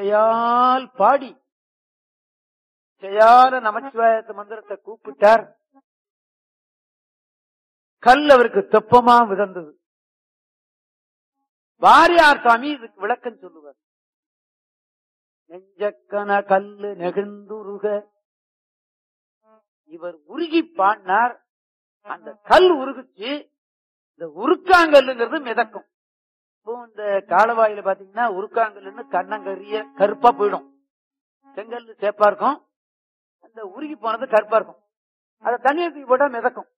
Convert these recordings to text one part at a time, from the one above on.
இசையால் பாடி இசையால நமச்சிவாயத்த மந்திரத்தை கூப்பிட்டார் கல் அவருக்கு தெப்பமா விதந்தது வாரியார் சாமி இதுக்கு விளக்கம் சொல்லுவார் நெஞ்சக்கன கல்லு நெகிழ்ந்துருக இவர் உருகி பாடினார் அந்த கல் உருகுச்சு இந்த உருக்காங்கல்லுங்கிறது மிதக்கும் இப்போ இந்த காலவாயில பாத்தீங்கன்னா உருக்காங்கல்லுன்னு கண்ணங்கரிய கருப்பா போயிடும் செங்கல் சேப்பா இருக்கும் அந்த உருகி போனது கருப்பா இருக்கும் அதை தண்ணீர் தூக்கி போட்டா மிதக்கும்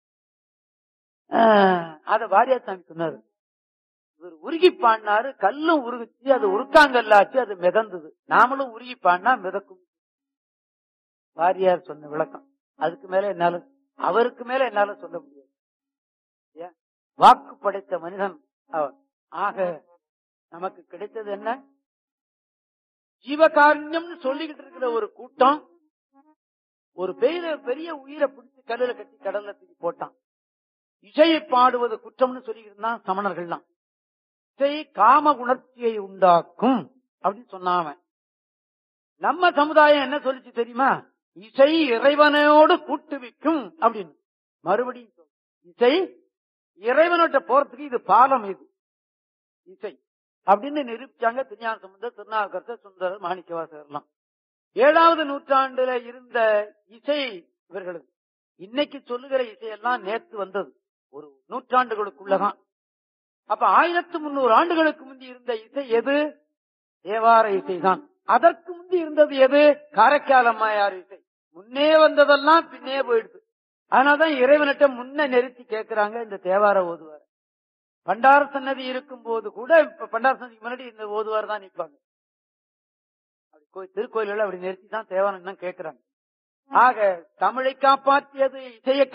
ஆஹ் அத வாரியார் சாமி சொன்னாரு இவர் உருகி பாடினாரு கல்லும் உருகுச்சு அது உருக்காங்கல்லாச்சு அது மிதந்தது நாமளும் உருகி பாடினா மிதக்கும் வாரியார் சொன்ன விளக்கம் அதுக்கு மேல என்னால அவருக்கு மேல என்னால சொல்ல முடியாது ஏன்? வாக்கு படைத்த மனிதன் அவர் ஆக நமக்கு கிடைத்தது என்ன ஜீவகாருண்யம்னு சொல்லிக்கிட்டு இருக்கிற ஒரு கூட்டம் ஒரு பெரிய பெரிய உயிரை பிடிச்சு கல்லுல கட்டி கடல்ல தூக்கி போட்டான் இசையை பாடுவது குற்றம்னு சொல்லிக்கிட்டு இருந்தான் சமணர்கள்லாம் இசை காம உணர்ச்சியை உண்டாக்கும் அப்படின்னு சொன்னாவன் நம்ம சமுதாயம் என்ன சொல்லிச்சு தெரியுமா இசை இறைவனோடு கூட்டுவிக்கும் அப்படின்னு மறுபடியும் சொல்லு. இசை இறைவனோட்ட போறதுக்கு இது பாலம் இது இசை அப்படின்னு நிரூபிச்சாங்க திருஞான சம்பந்தர் திருநாவுக்கரசர் சுந்தரர் மாணிக்கவாசகர்லாம் ஏழாவது நூற்றாண்டுல இருந்த இசை இவர்களது இன்னைக்கு சொல்லுகிற இசையெல்லாம் நேத்து வந்தது ஒரு நூற்றாண்டுகளுக்குள்ளதான் அப்ப ஆயிரத்து முன்னூறு ஆண்டுகளுக்கு முந்தி இருந்த இசை எது தேவார இசைதான் அதற்கு முந்தி இருந்தது எது காரைக்கால் அம்மையார் இசை முன்னே வந்ததெல்லாம் பின்னே போயிடுது அதனாலதான் இறைவனிட்ட முன்ன நிறுத்தி கேட்கிறாங்க இந்த தேவார ஓதுவார் பண்டார சன்னதி இருக்கும் போது கூட இப்ப பண்டார சன்னதிக்கு முன்னாடி இந்த ஓதுவார் தான் நிற்பாங்க அப்படி கோயில் திருக்கோயில்கள் அப்படி நிறுத்தி தான் தேவாரம் தான் கேட்கிறாங்க ஆக தமிழை காப்பாற்றியது இசையை